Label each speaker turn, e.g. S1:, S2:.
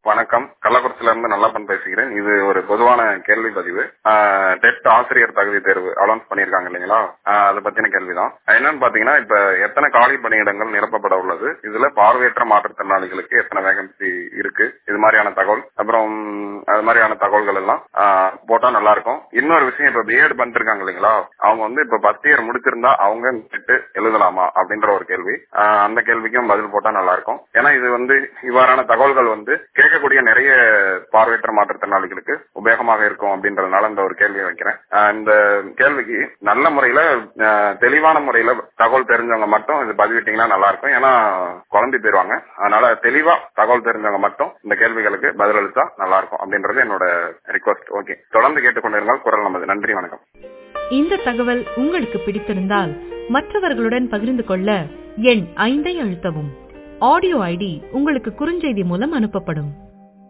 S1: வணக்கம் கள்ளக்குறிச்சியில இருந்து நல்லப்பன் பேசுகிறேன் இது ஒரு பொதுவான கேள்வி பதிவு டெஸ்ட் ஆசிரியர் தகுதி தேர்வு அலௌன்ஸ் பண்ணியிருக்காங்க இல்லைங்களா ஆஹ் அதை பத்தின கேள்விதான் என்னன்னு பாத்தீங்கன்னா இப்ப எத்தனை காலி பணியிடங்கள் நிரப்பப்பட உள்ளது இதுல பார்வையற்ற மாற்றுத்திறனாளிகளுக்கு எத்தனை வேகன்சி இருக்கு இது மாதிரியான தகவல் அப்புறம் அது மாதிரியான தகவல்கள் எல்லாம் ஆஹ் போட்டா நல்லா இருக்கும் இன்னொரு விஷயம் இப்ப பிஎட் பண்ணிட்டு இருக்காங்க இல்லைங்களா அவங்க வந்து இப்ப ஃபர்ஸ்ட் இயர் முடிச்சிருந்தா அவங்க நெட்டு எழுதலாமா அப்படின்ற ஒரு கேள்வி ஆஹ் அந்த கேள்விக்கும் பதில் போட்டா நல்லா இருக்கும் ஏன்னா இது வந்து இவ்வாறான தகவல்கள் வந்து கேட்கக்கூடிய நிறைய பார்வையற்ற மாற்றுத்திறனாளிகளுக்கு உபயோகமாக இருக்கும் அப்படின்றதுனால இந்த ஒரு கேள்வியை வைக்கிறேன் ஆஹ் இந்த கேள்விக்கு நல்ல முறையில ஆஹ் தெளிவான முறையில தகவல் தெரிஞ்சவங்க மட்டும் இது பதிவிட்டீங்கன்னா நல்லா இருக்கும் ஏன்னா குழம்பி போயிருவாங்க அதனால தெளிவா தகவல் தெரிஞ்சவங்க மட்டும் இந்த கேள்விகளுக்கு பதிலளித்தா நல்லா இருக்கும் அப்படின்றது என்னோட ரிக்வஸ்ட் ஓகே தொடர்ந்து கேட்டுக்கொண்டிருந்தால் குரல் நமது நன்றி வணக்கம்
S2: இந்த தகவல் உங்களுக்கு பிடித்திருந்தால் மற்றவர்களுடன் பகிர்ந்து கொள்ள எண் ஐந்தை அழுத்தவும் ஆடியோ ஐடி உங்களுக்கு குறுஞ்செய்தி மூலம் அனுப்பப்படும்